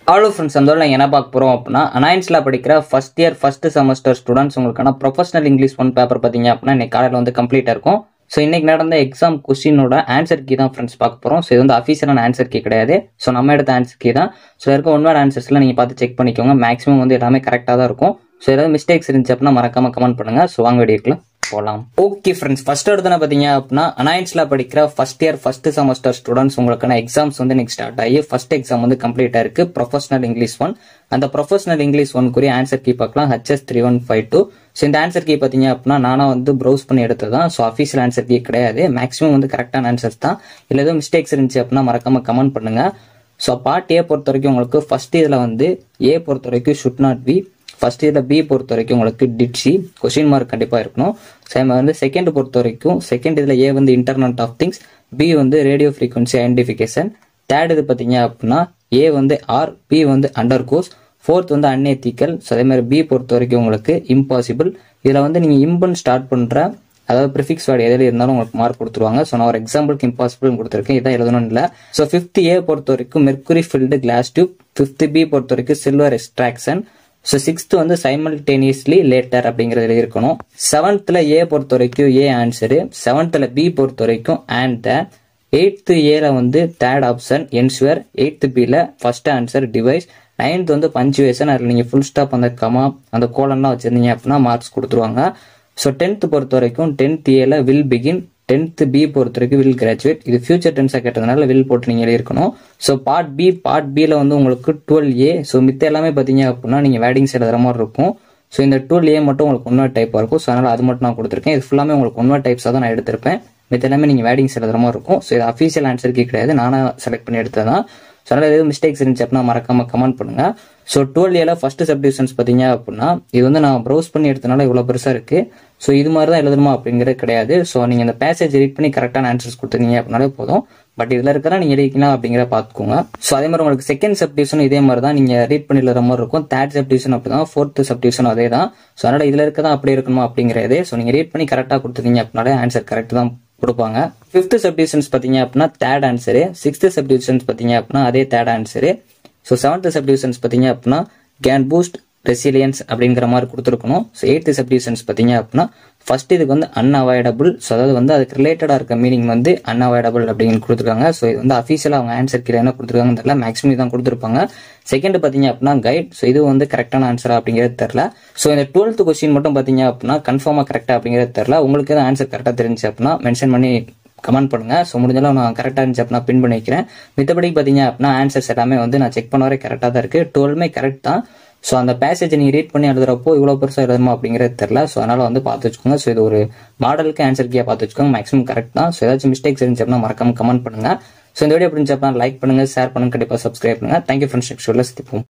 hello friends அந்த நான் என்ன பார்க்க போகிறோம் அப்படின்னா அனாயின்ஸில் படிக்கிற first year first semester students உங்களுக்கான ப்ரொஃபஷனல் இங்கிலீஷ் ஒன் பேப்பர் பார்த்தீங்க அப்படின்னா இன்னைக்கு காலையில் வந்து கம்ப்ளீட்டாக இருக்கும் ஸோ இன்னைக்கு நடந்த எக்ஸாம் கொஸ்டினோட ஆன்சர் கீ தான் ஃப்ரெண்ட்ஸ் பார்க்க போகிறோம் ஸோ இது வந்து அஃபீஷியலான ஆன்சர் கீ கிடையாது ஸோ நம்ம எடுத்த ஆன்சர் கீ தான் ஸோ இருக்க ஒன் வேர்ட் ஆன்சர்ஸ்லாம் நீங்கள் பார்த்து செக் பண்ணிக்கோங்க மேக்ஸிமம் வந்து எல்லாமே கரெக்டாக தான் இருக்கும் ஸோ ஏதாவது மிஸ்டேக்ஸ் இருந்துச்சு அப்படின்னா மறக்காம கமெண்ட் பண்ணுங்கள் ஸோ வாங்க வீடியோக்குள்ள போகலாம் ஓகே ஃப்ரெண்ட்ஸ் ஃபர்ஸ்ட் எடுத்து பார்த்தீங்க அப்படின்னா அனாயின்ஸில் படிக்கிற first year first semester students உங்களுக்கான எக்ஸாம்ஸ் வந்து நெக்ஸ்ட் ஸ்டார்ட் ஆகி ஃபர்ஸ்ட் எக்ஸாம் வந்து கம்ப்ளீட் ஆயிருக்கு ப்ரொஃபஷனல் இங்கிலீஷ் ஒன் அந்த ப்ரொஃபஷனல் இங்கிலீஷ் ஒன்க்குரிய ஆன்சர் கீ பார்க்கலாம் HS three one five two so இந்த ஆன்சர் கீ பார்த்தீங்க அப்படின்னா நானும் வந்து ப்ரௌஸ் பண்ணி எடுத்தது தான் ஸோ அஃபீஷியல் ஆன்சர் கீ கிடையாது மேக்ஸிமம் வந்து கரெக்டான ஆன்சர்ஸ் தான் இல்லை எதுவும் மிஸ்டேக்ஸ் இருந்துச்சு அப்படின்னா மறக்காம கமெண்ட் பண்ணுங்க ஸோ பார்ட் ஏ பொறுத்த வரைக்கும் உங்களுக்கு ஃபர்ஸ்ட் இதில் வந்து ஏ பொறுத்த வரைக்கும் ஷுட் நாட் பி ஃபர்ஸ்ட் இதில் பி பொறுத்த வரைக்கும் உங்களுக்கு டிட்சி கொஸ்டின் மார்க் கண்டிப்பாக இருக்கணும் சேம் வந்து செகண்ட் பொறுத்த வரைக்கும் செகண்ட் இதில் ஏ வந்து இன்டர்நெட் ஆஃப் திங்ஸ் பி வந்து ரேடியோ ஃப்ரீக்வன்சி ஐடென்டிஃபிகேஷன் தேர்ட் இது பார்த்தீங்க அப்படின்னா ஏ வந்து ஆர் பி வந்து அண்டர் கோர்ஸ் ஃபோர்த் வந்து அன்எத்திக்கல் ஸோ அதே மாதிரி பி பொறுத்த வரைக்கும் உங்களுக்கு இம்பாசிபிள் இதில் வந்து நீங்கள் இம்பன் ஸ்டார்ட் பண்ணுற அதாவது ப்ரிஃபிக்ஸ் வேர்டு எதில் இருந்தாலும் உங்களுக்கு மார்க் கொடுத்துருவாங்க ஸோ நான் ஒரு எக்ஸாம்பிளுக்கு இம்பாசிபிள் கொடுத்துருக்கேன் இதான் எழுதணும் இல்லை ஸோ ஃபிஃப்த் ஏ பொறுத்த வரைக்கும் mercury filled glass tube fifth B பொறுத்த வரைக்கும் சில்வர் எக்ஸ்ட்ராக்ஷன் ஸோ சிக்ஸ்த் வந்து சைமல்டேனியஸ்லி லேட்டர் அப்படிங்கிறது இருக்கணும் செவன்த்தில் ஏ பொறுத்த வரைக்கும் ஏ ஆன்சரு செவன்த்தில் பி பொறுத்த வரைக்கும் அண்ட் த எயித்து ஏல வந்து தேர்ட் ஆப்ஷன் என்ஷுவர் எயித்து பியில் ஃபர்ஸ்ட் ஆன்சர் டிவைஸ் நைன்த் வந்து பஞ்சுவேஷன் அதில் நீங்கள் ஃபுல் ஸ்டாப் அந்த கமா அந்த கோலம்லாம் வச்சுருந்தீங்க அப்படின்னா மார்க்ஸ் கொடுத்துருவாங்க ஸோ டென்த் பொறுத்த வரைக்கும் டென்த் ஏல வில் பிகின் டென்த் பி பொறுத்த வரைக்கும் வில் கிராஜுவேட் இது ஃபியூச்சர் டென்ஸாக கேட்டதுனால வில் போட்டு நீங்கள் எழுதிருக்கணும் ஸோ பார்ட் பி பார்ட் பியில் வந்து உங்களுக்கு டுவெல் ஏ ஸோ மித்த எல்லாமே பார்த்தீங்க அப்படின்னா நீங்கள் வேடிங்ஸ் எழுதுற மாதிரி இருக்கும் ஸோ இந்த டுவெல் ஏ மட்டும் உங்களுக்கு ஒன்வர் டைப்பாக இருக்கும் ஸோ அதனால் அது மட்டும் நான் கொடுத்துருக்கேன் இது ஃபுல்லாமே உங்களுக்கு ஒன்வர் டைப்ஸாக தான் நான் எடுத்திருப்பேன் மித்த எல்லாமே நீங்கள் வேடிங்ஸ் எழுதுற மாதிரி இருக்கும் ஸோ இது அஃபீஷியல் ஆன்சருக்கே கிடையாது நானாக செலக்ட் பண்ணி எடுத்தது தான் ஸோ அதனால் எதுவும் மிஸ்டேக்ஸ் இருந்துச்சு அப்படின்னா மறக்காம கமெண்ட் பண்ணுங்க ஸோ டுவெல் ஏல ஃபர்ஸ்ட் சப்டிவிஷன்ஸ் பார்த்தீங்க அப்படின்னா இது வந்து நான் ப்ரௌஸ் பண்ணி எடுத்தனால இவ்வளோ பெருசாக இருக்கு ஸோ இது மாதிரி தான் எழுதணுமா அப்படிங்கிறது கிடையாது ஸோ நீங்கள் இந்த பேசேஜ் ரீட் பண்ணி கரெக்டான ஆன்சர்ஸ் கொடுத்துருந்தீங்க அப்படின்னாலே போதும் பட் இதில் இருக்கிற நீங்கள் எழுதிக்கலாம் அப்படிங்கிற பார்த்துக்கோங்க ஸோ அதே மாதிரி உங்களுக்கு செகண்ட் சப்டிவிஷன் இதே மாதிரி தான் நீங்கள் ரீட் பண்ணி எழுதுற மாதிரி இருக்கும் தேர்ட் சப்டிவிஷன் அப்படி தான் ஃபோர்த் சப்டிவிஷன் அதே தான் ஸோ அதனால் இதில் இருக்க தான் அப்படி இருக்கணுமா அப்படிங்கிறதே ஸோ நீங்கள் ரீட் பண்ணி கரெக்டாக கொடுத்துருந்தீங்க அப்படின்னாலே ஆன்சர் கரெக்ட் தான் கொடுப்பாங்க ஃபிஃப்த் சப்டிவிஷன்ஸ் பார்த்தீங்க அப்படின்னா தேர்ட் ஆன்சரு சிக்ஸ்த் சப்டிவிஷன்ஸ் பார்த்தீங்க அப்படின்னா அதே third answer so seventh subdivisions பார்த்தீங்க அப்படின்னா கேன் பூஸ்ட் ரெசிலியன்ஸ் அப்படிங்கிற மாதிரி கொடுத்துருக்கணும் ஸோ எயித்து சப்டிவிஷன்ஸ் பார்த்தீங்க அப்படின்னா ஃபர்ஸ்ட் இதுக்கு வந்து அன்அவாய்டபுள் ஸோ அதாவது வந்து அதுக்கு ரிலேட்டடாக இருக்க மீனிங் வந்து அன்அவாய்டபுள் அப்படின்னு கொடுத்துருக்காங்க ஸோ இது வந்து அஃபீஷியலாக அவங்க ஆன்சர் கீழே என்ன கொடுத்துருக்காங்க தெரியல மேக்ஸிமம் தான் கொடுத்துருப்பாங்க செகண்ட் பார்த்தீங்க அப்படின்னா கைட் ஸோ இது வந்து கரெக்டான ஆன்சரா அப்படிங்கிறது தெரில ஸோ இந்த டுவெல்த் கொஸ்டின் மட்டும் பார்த்தீங்க அப்படின்னா கன்ஃபார்மாக கரெக்டாக அப்படிங்கிறது தெரில உங்களுக்கு எதாவது ஆன்சர் கரெக்டாக தெரிஞ்சு அப்படின்னா மென்ஷன் பண்ணி கமெண்ட் பண்ணுங்க ஸோ முடிஞ்சாலும் நான் கரெக்டாக இருந்துச்சு அப்படின்னா பின் பண்ணி வைக்கிறேன் மித்தபடி பார்த்தீங்க அப்படின்னா ஆன்சர்ஸ் எல்லாமே வந்து நான் செக் பண்ண வரை கரெக்டாக தான் இருக்குது டுவெல்மே கரெக்ட் தான் ஸோ அந்த பேசேஜ் நீங்கள் ரீட் பண்ணி எழுதுறப்போ இவ்வளோ பெருசாக எழுதணுமா அப்படிங்கிறது தெரில ஸோ அதனால் வந்து பார்த்து வச்சுக்கோங்க ஸோ இது ஒரு மாடலுக்கு ஆன்சர் கீயாக பார்த்து வச்சுக்கோங்க மேக்ஸிமம் கரெக்ட் தான் ஸோ ஏதாச்சும் மிஸ்டேக்ஸ் இருந்துச்சு அப்படின்னா மறக்காம கமெண்ட் பண்ணுங்க ஸோ இந்த வீடியோ பிடிச்சப்பா லைக் பண்ணுங்க ஷேர் பண்ணுங்க கண்டிப்பாக சப்ஸ்கிரைப் பண்ணுங்க தேங்க்யூ ஃப்ரெண்ட்ஸ் நெக்ஸ்ட் சந்திப்போம்